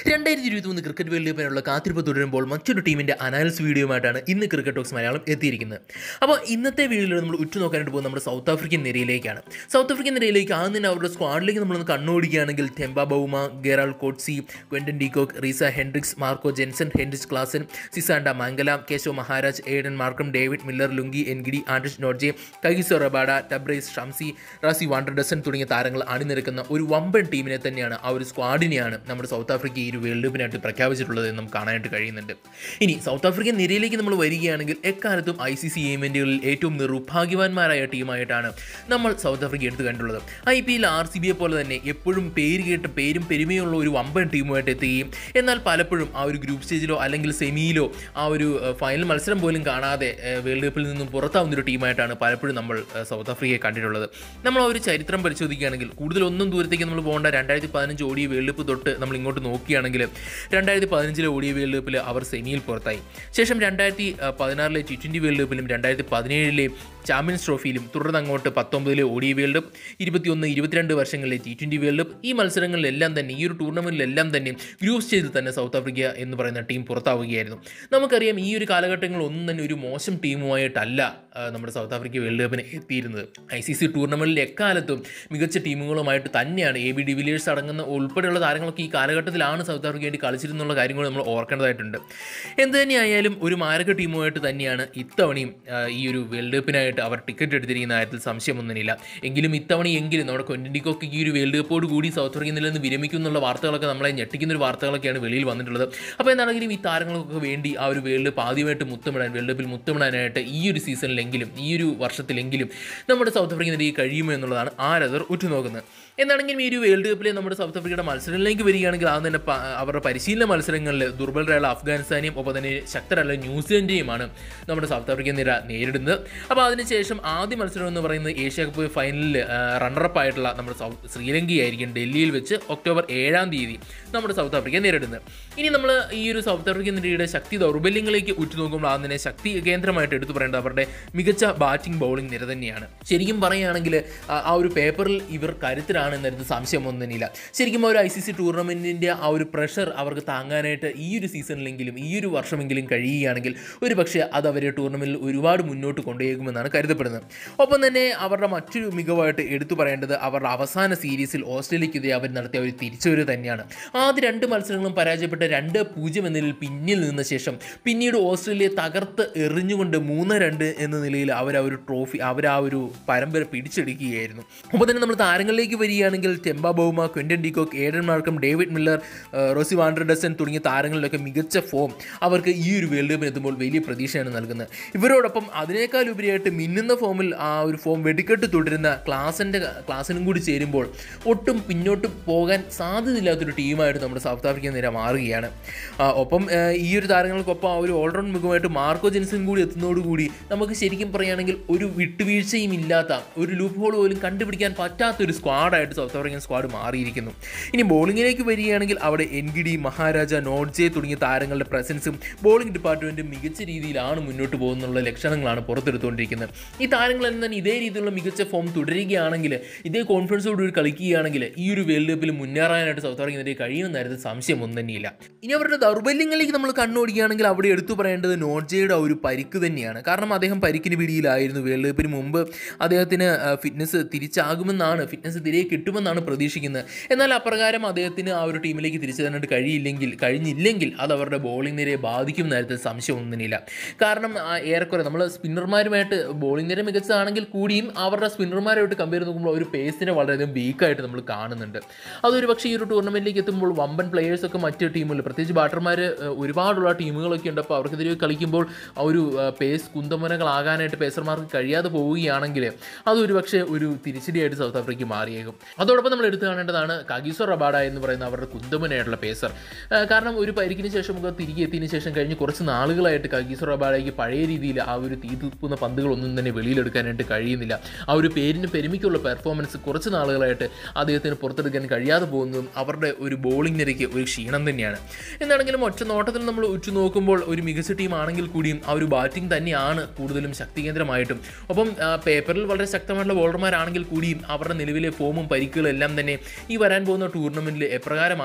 രണ്ടായിരത്തി ഇരുപത്തി മൂന്ന് ക്രിക്കറ്റ് വേൾഡ് കപ്പിനുള്ള കാത്തിരിപ്പ് തുടരുമ്പോൾ മറ്റൊരു ടീമിൻ്റെ അനാലിസ് വീഡിയോയുമായിട്ടാണ് ഇന്ന് ക്രിക്കറ്റ് ടോക്സ് മലയാളം എത്തിയിരിക്കുന്നത് അപ്പോൾ ഇന്നത്തെ വീഡിയോയിൽ നമ്മൾ ഉറ്റുനോക്കാനായിട്ട് പോകുന്നത് നമ്മുടെ സൗത്ത് ആഫ്രിക്കൻ നിരയിലേക്കാണ് സൗത്ത് ആഫ്രിക്കൻ നിരയിലേക്ക് ആദ്യം തന്നെ അവരുടെ സ്ക്വാഡിലേക്ക് നമ്മളൊന്ന് കണ്ണോടിക്കുകയാണെങ്കിൽ തെമ്പ ബൗമ ഗെറാൾ Coetzee Quinton de Kock Reeza Hendricks Marco Jansen Heinrich Klaasen Sisanda Magala Keshav Maharaj Aiden Markram David Miller Lungi Ngidi Anrich Nortje Kagiso Rabada Tabraiz Shamsi Rassie van der Dussen തുടങ്ങിയ താരങ്ങൾ അണിനിരക്കുന്ന ഒരു വമ്പൻ ടീമിനെ തന്നെയാണ് ആ ഒരു സ്ക്വാഡിനെയാണ് നമ്മുടെ സൗത്ത് ആഫ്രിക്ക ഈ ഒരു വേൾഡ് കപ്പിനായിട്ട് പ്രഖ്യാപിച്ചിട്ടുള്ളത് എന്ന് നമുക്ക് കാണാനായിട്ട് കഴിയുന്നുണ്ട് ഇനി സൗത്ത് ആഫ്രിക്കൻ നിരയിലേക്ക് നമ്മൾ വരികയാണെങ്കിൽ എക്കാലത്തും ഐ സി സി ഇവൻറ്റുകളിൽ ഏറ്റവും നിർഭാഗ്യവാന്മാരായ ടീമായിട്ടാണ് നമ്മൾ സൗത്ത് ആഫ്രിക്ക എടുത്തു കണ്ടുള്ളത് I P L R C ബിയെ പോലെ തന്നെ എപ്പോഴും പേര് കേട്ട് പേരും പെരുമയുള്ള ഒരു വമ്പൻ ടീമുമായിട്ട് എത്തുകയും എന്നാൽ പലപ്പോഴും ആ ഒരു ഗ്രൂപ്പ് സ്റ്റേജിലോ അല്ലെങ്കിൽ സെമിയിലോ ആ ഒരു ഏഹ്, ഫൈനൽ മത്സരം പോലും കാണാതെ ഏഹ്, വേൾഡ് കപ്പിൽ നിന്നും പുറത്താവുന്ന ഒരു ടീമായിട്ടാണ് പലപ്പോഴും നമ്മൾ ഏഹ്, സൗത്ത് ആഫ്രിക്കയെ കണ്ടിട്ടുള്ളത് നമ്മൾ ആ ഒരു ചരിത്രം പരിശോധിക്കുകയാണെങ്കിൽ കൂടുതലൊന്നും ദൂരത്തേക്ക് നമ്മൾ പോകേണ്ട രണ്ടായിരത്തി പതിനഞ്ച് ഓടിയ വേൾഡ് കപ്പ് തൊട്ട് നമ്മൾ ഇങ്ങോട്ട് നോക്കുകയാണെങ്കിൽ രണ്ടായിരത്തി പതിനഞ്ചിലെ ഓടിയ വേൾഡ് കപ്പിൽ അവർ സെമിയിൽ പുറത്തായി ശേഷം രണ്ടായിരത്തി പതിനാറിലെ ടി ട്വൻ്റി വേൾഡ് കപ്പിലും രണ്ടായിരത്തി പതിനേഴിലെ ചാമ്പ്യൻസ് ട്രോഫിയിലും തുടർന്ന് അങ്ങോട്ട് പത്തൊമ്പതിലെ ഓടിയ വേൾഡ് കപ്പ് ഇരുപത്തിയൊന്ന് ഇരുപത്തിരണ്ട് വർഷങ്ങളിലെ ടി ട്വൻ്റി വേൾഡ് കപ്പ് ഈ മത്സരങ്ങളിലെല്ലാം തന്നെ ഈ ഒരു ടൂർണമെൻറ്റിലെല്ലാം തന്നെ ഗ്രൂപ്പ് സ്റ്റേജിൽ തന്നെ സൗത്ത് ആഫ്രിക്ക എന്ന് പറയുന്ന ടീം പുറത്താവുകയായിരുന്നു നമുക്കറിയാം ഈ ഒരു കാലഘട്ടങ്ങളിൽ ഒന്നും തന്നെ ഒരു മോശം ടീമുമായിട്ടല്ല ആ, നമ്മുടെ സൗത്ത് ആഫ്രിക്ക വേൾഡ് കപ്പിന് എത്തിയിരുന്നത് ഐ സി സി ടൂർണമെൻറ്റിൽ എക്കാലത്തും മികച്ച ടീമുകളുമായിട്ട് തന്നെയാണ് എ ബി ഡിവിലിയേഴ്സ് അടങ്ങുന്ന ഉൾപ്പെടെയുള്ള താരങ്ങളൊക്കെ ഈ കാലഘട്ടത്തിലാണ് സൗത്ത് ആഫ്രിക്ക വേണ്ടി കളിച്ചിരുന്നുള്ള കാര്യങ്ങൾ നമ്മൾ ഓർക്കേണ്ടതായിട്ടുണ്ട് എന്ത് തന്നെയായാലും ഒരു മാരക ടീമുമായിട്ട് തന്നെയാണ് ഇത്തവണയും ആ, ഈ ഒരു വേൾഡ് കപ്പിനായിട്ട് അവർ ടിക്കറ്റ് എടുത്തിരിക്കുന്ന കാര്യത്തിൽ സംശയമൊന്നുമില്ല എങ്കിലും ഇത്തവണ എങ്കിലും നമ്മുടെ കൊൻറ്റിക്കൊക്കെ ഈ ഒരു വേൾഡ് കപ്പോട് കൂടി സൗത്ത് ആഫ്രിക്കയിൽ നിന്ന് വിരമിക്കും എന്നുള്ള വാർത്തകളൊക്കെ നമ്മളെ ഞെട്ടിക്കുന്ന ഒരു വാർത്തകളൊക്കെയാണ് വെളിയിൽ വന്നിട്ടുള്ളത് അപ്പോൾ എന്താണെങ്കിലും ഈ താരങ്ങൾക്കൊക്കെ വേണ്ടി ആ ഒരു വേൾഡ് കപ്പ് ആദ്യമായിട്ട് മുത്തമിടാൻ വേൾഡ് കപ്പിൽ മുത്തമിടാനായിട്ട് ഈ ഒരു സീസണിലെങ്കിലും ഈ ഒരു വർഷത്തിലെങ്കിലും നമ്മുടെ സൗത്ത് ആഫ്രിക്കൻ നിരയിൽ കഴിയുമോ എന്നുള്ളതാണ് ആരതർ ഉറ്റുനോക്കുന്നത് എന്താണെങ്കിലും ഈ ഒരു വേൾഡ് കപ്പിലെ നമ്മുടെ സൗത്ത് ആഫ്രിക്കയുടെ മത്സരങ്ങളിലേക്ക് വരികയാണെങ്കിൽ ആദ്യം തന്നെ പ- അവരുടെ പരിശീലന മത്സരങ്ങളിൽ ദുർബലരായുള്ള അഫ്ഗാനിസ്ഥാനെയും ഒപ്പം തന്നെ ശക്തരല്ല ന്യൂസിലൻഡിനെയുമാണ് നമ്മുടെ സൗത്ത് ആഫ്രിക്കൻ നിര നേരിടുന്നത് അപ്പോൾ അതിനുശേഷം ആദ്യ മത്സരം എന്ന് പറയുന്നത് ഏഷ്യ കപ്പ് ഫൈനലിൽ റണ്ണറപ്പ് ആയിട്ടുള്ള നമ്മുടെ സൗത്ത് ശ്രീലങ്കയായിരിക്കും ഡൽഹിയിൽ വെച്ച് ഒക്ടോബർ ഏഴാം തീയതി നമ്മുടെ സൗത്ത് ആഫ്രിക്ക നേരിടുന്നത് ഇനി നമ്മൾ ഈ ഒരു സൗത്ത് ആഫ്രിക്കൻ നിരയുടെ ശക്തി ദൗർബല്യങ്ങളിലേക്ക് ഉറ്റുനോക്കുമ്പോൾ ആദ്യം തന്നെ ശക്തി കേന്ദ്രമായിട്ട് എടുത്തു പറയേണ്ടത് അവരുടെ മികച്ച ബാറ്റിംഗ് ബൗളിംഗ് നിര തന്നെയാണ് ശരിക്കും പറയുകയാണെങ്കിൽ ആ ആ ഒരു പേപ്പറിൽ ഇവർ കരുത്തരാണ് എന്നതിന് സംശയമൊന്നുമില്ല ശരിക്കും ആ ഒരു ഐ സി സി ടൂർണമെൻറ്റിൻ്റെ ആ ഒരു പ്രഷർ അവർക്ക് താങ്ങാനായിട്ട് ഈ ഒരു സീസണിലെങ്കിലും ഈ ഒരു വർഷമെങ്കിലും കഴിയുകയാണെങ്കിൽ ഒരു പക്ഷേ അത് അവരെ ടൂർണമെൻറ്റിൽ ഒരുപാട് മുന്നോട്ട് കൊണ്ടുപോകുമെന്നാണ് കരുതപ്പെടുന്നത് ഒപ്പം തന്നെ അവരുടെ മറ്റൊരു മികവായിട്ട് എടുത്തു പറയേണ്ടത് അവരുടെ അവസാന സീരീസിൽ ഓസ്ട്രേലിയക്കെതിരെ അവർ നടത്തിയ ഒരു തിരിച്ചുവരവ് തന്നെയാണ് ആദ്യ രണ്ട് മത്സരങ്ങളും പരാജയപ്പെട്ട രണ്ട് പൂജ്യം എന്നതിൽ പിന്നിൽ നിന്ന ശേഷം പിന്നീട് ഓസ്ട്രേലിയയെ തകർത്ത് എറിഞ്ഞുകൊണ്ട് മൂന്ന് രണ്ട് എന്ന നിലയിൽ അവർ ആ ഒരു ട്രോഫി അവർ ആ ഒരു പരമ്പര പിടിച്ചെടുക്കുകയായിരുന്നു അപ്പോൾ തന്നെ നമ്മൾ താരങ്ങളിലേക്ക് വരികയാണെങ്കിൽ Temba Bavuma Quinton de Kock Aiden Markram David Miller ആ, റോസി വാണ്ടർഡസൺ തുടങ്ങിയ താരങ്ങളിലൊക്കെ മികച്ച ഫോം അവർക്ക് ഈ ഒരു വേൾഡ് കപ്പിന് എത്തുമ്പോൾ വലിയ പ്രതീക്ഷയാണ് നൽകുന്നത് ഇവരോടൊപ്പം അതിനേക്കാൾ ഉപരിയായിട്ട് മിന്നുന്ന ഫോമിൽ ആ ഒരു ഫോം വെടിക്കെട്ട് തുടരുന്ന ക്ലാസിൻ്റെ ക്ലാസ്സിനും കൂടി ചേരുമ്പോൾ ഒട്ടും പിന്നോട്ട് പോകാൻ സാധ്യതയില്ലാത്തൊരു ടീമായിട്ട് നമ്മുടെ സൗത്ത് ആഫ്രിക്കൻ നിര മാറുകയാണ് ആ, ഒപ്പം ആ, ഈ ഒരു താരങ്ങൾക്കൊപ്പം ആ ഒരു ഓൾറൗണ്ട് മികവായിട്ട് മാർക്കോ ജെൻസൺ കൂടി എത്തുന്നതോടുകൂടി നമുക്ക് ശരിക്കും പറയുകയാണെങ്കിൽ ഒരു വിട്ടുവീഴ്ചയും ഇല്ലാത്ത ഒരു ലൂപ്പ് ഹോൾ പോലും കണ്ടുപിടിക്കാൻ പറ്റാത്ത ഒരു സ്ക്വാഡായിട്ട് സൗത്ത് ആഫ്രിക്കൻ സ്ക്വാഡ് മാറിയിരിക്കുന്നു ഇനി ബോളിങ്ങിലേക്ക് വരികയാണെങ്കിൽ അവിടെ എൻഗിഡി മഹാരാജ നോട്ട്ജെ തുടങ്ങിയ താരങ്ങളുടെ പ്രസൻസും ബോളിംഗ് ഡിപ്പാർട്ട്മെൻറ്റും മികച്ച രീതിയിലാണ് മുന്നോട്ട് പോകുന്നുള്ള ലക്ഷണങ്ങളാണ് പുറത്തെടുത്തുകൊണ്ടിരിക്കുന്നത് ഈ താരങ്ങളെല്ലാം തന്നെ ഇതേ രീതിയിലുള്ള മികച്ച ഫോം തുടരുകയാണെങ്കിൽ ഇതേ കോൺഫിഡൻസോടുകൂടി കളിക്കുകയാണെങ്കിൽ ഈ ഒരു വേൾഡ് കപ്പിൽ മുന്നേറാനായിട്ട് സൗത്ത് ആഫ്രിക്കനെതിരെ കഴിയുമെന്ന കാര്യത്തിൽ സംശയം ഒന്നും തന്നെയില്ല ഇനി അവരുടെ ദൗർബല്യങ്ങളിലേക്ക് നമ്മൾ കണ്ണോടിക്കുകയാണെങ്കിൽ അവിടെ എടുത്തു പറയേണ്ടത് നോട്ട്ജയുടെ ആ ഒരു പരിക്ക് തന്നെയാണ് കാരണം അദ്ദേഹം പരിക്കിന് പിടിയിലായിരുന്നു വേൾഡ് കപ്പിന് മുമ്പ് അദ്ദേഹത്തിന് ഫിറ്റ്നസ് തിരിച്ചാകുമെന്നാണ് ഫിറ്റ്നസ് തിരികെ കിട്ടുമെന്നാണ് പ്രതീക്ഷിക്കുന്നത് എന്നാൽ അപ്രകാരം അദ്ദേഹത്തിന് ആ ഒരു ടീമിലേക്ക് തിരിച്ചു തരാനായിട്ട് കഴിയില്ലെങ്കിൽ കഴിഞ്ഞില്ലെങ്കിൽ അത് അവരുടെ ബോളിംഗ് നിരയെ ബാധിക്കും എന്ന കാര്യത്തിൽ സംശയമൊന്നുമില്ല കാരണം ആ, ഏറെക്കുറെ നമ്മൾ സ്പിന്നർമാരുമായിട്ട് ബോളിംഗ് നിര മികച്ചതാണെങ്കിൽ കൂടിയും അവരുടെ സ്പിന്നർമാരുമായിട്ട് കമ്പയർ നോക്കുമ്പോൾ ഒരു പേസിനെ വളരെയധികം വീക്കായിട്ട് നമ്മൾ കാണുന്നുണ്ട് അതൊരു പക്ഷേ ഈ ഒരു ടൂർണമെൻറ്റിലേക്ക് എത്തുമ്പോൾ വമ്പൻ പ്ലേയേഴ്സൊക്കെ മറ്റ് ടീമുകൾ പ്രത്യേകിച്ച് ബാറ്റർമാർ ഒരുപാടുള്ള ടീമുകളൊക്കെ ഉണ്ട് അപ്പോൾ അവർക്കെതിരെ കളിക്കുമ്പോൾ ആ ഒരു ആ, പേസ് കുന്തമുനകളാകാനായിട്ട് പേസർമാർക്ക് കഴിയാതെ പോവുകയാണെങ്കിൽ അതൊരു പക്ഷേ ഒരു തിരിച്ചടിയായിട്ട് സൗത്ത് ആഫ്രിക്ക മാറിയേക്കും അതോടൊപ്പം നമ്മൾ എടുത്തു കാണേണ്ടതാണ് കഗീസോ റബാഡ എന്ന് പറയുന്ന അവരുടെ കുന്തമുനയായിട്ടുള്ള പേസർ ആ, കാരണം ഒരു പരിക്കിന് ശേഷം ഒക്കെ തിരികെ എത്തിയതിനു ശേഷം കഴിഞ്ഞ് കുറച്ച് നാളുകളായിട്ട് കഗീസോ റബാഡയ്ക്ക് പഴയ രീതിയിൽ ആ ഒരു തീ തുപ്പുന്ന പന്തുകളൊന്നും തന്നെ വെളിയിലെടുക്കാനായിട്ട് കഴിയുന്നില്ല ആ ഒരു പേരിന് പെരുമിക്കുള്ള പെർഫോമൻസ് കുറച്ച് നാളുകളായിട്ട് അദ്ദേഹത്തിന് പുറത്തെടുക്കാൻ കഴിയാതെ പോകുന്നതും അവരുടെ ഒരു ബോളിംഗ് നിരയ്ക്ക് ഒരു ക്ഷീണം തന്നെയാണ് എന്താണെങ്കിലും ഒറ്റ നോട്ടത്തിൽ നമ്മൾ ഉറ്റു നോക്കുമ്പോൾ ഒരു മികച്ച ടീം ആണെങ്കിൽ കൂടിയും ആ ഒരു ബാറ്റിംഗ് തന്നെയാണ് കൂടുതലും ശക്തി കേന്ദ്രമായിട്ടും ഒപ്പം ആ, പേപ്പറിൽ വളരെ ശക്തമായിട്ടുള്ള ബോളർമാരാണെങ്കിൽ കൂടിയും അവരുടെ നിലവിലെ ഫോമും പരിക്കുകളും എല്ലാം തന്നെ ഈ വരാൻ പോകുന്ന ടൂർണമെൻറ്റിൽ എപ്രകാരമായിരിക്കും അവരുടെ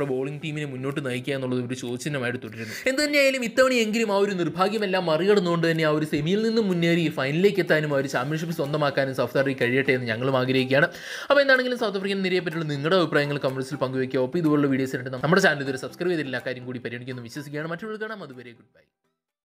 അവരുടെ ബോളിംഗ് ടീമിനെ മുന്നോട്ട് നയിക്കുക എന്നുള്ളത് ഒരു ചോദ്യചിഹ്നമായിട്ട് തുടരുന്നു എന്ത് തന്നെയായാലും ഇത്തവണയെങ്കിലും ആ ഒരു നിർഭാഗ്യമെല്ലാം മറികടന്നുകൊണ്ട് തന്നെ ആ ഒരു സെമിയിൽ നിന്ന് മുന്നേറി ഫൈനലിലേക്ക് എത്താനും ആ ഒരു ചാമ്പ്യൻഷിപ്പ് സ്വന്തമാക്കാനും സൗത്ത് ആഫ്രിക്ക കഴിയട്ടെ എന്ന് ഞങ്ങളും ആഗ്രഹിക്കുകയാണ് അപ്പോൾ എന്താണെങ്കിലും സൗത്ത് ആഫ്രിക്കൻ നിരയെ പറ്റിയുള്ള നിങ്ങളുടെ അഭിപ്രായങ്ങൾ കമൻസിൽ പങ്കുവയ്ക്കുക ഒപ്പം ഇതുപോലുള്ള വീഡിയോസ് ആയിട്ട് നമ്മുടെ ചാനൽ ഇതുവരെ സബ്സ്ക്രൈബ് ചെയ്തിട്ടില്ല ആ കാര്യം കൂടി പരിഗണിക്കുന്നു വിശ്വസിക്കുകയാണ് മറ്റുള്ളവർ കാണാം അതുവരെ ഗുഡ് ബൈ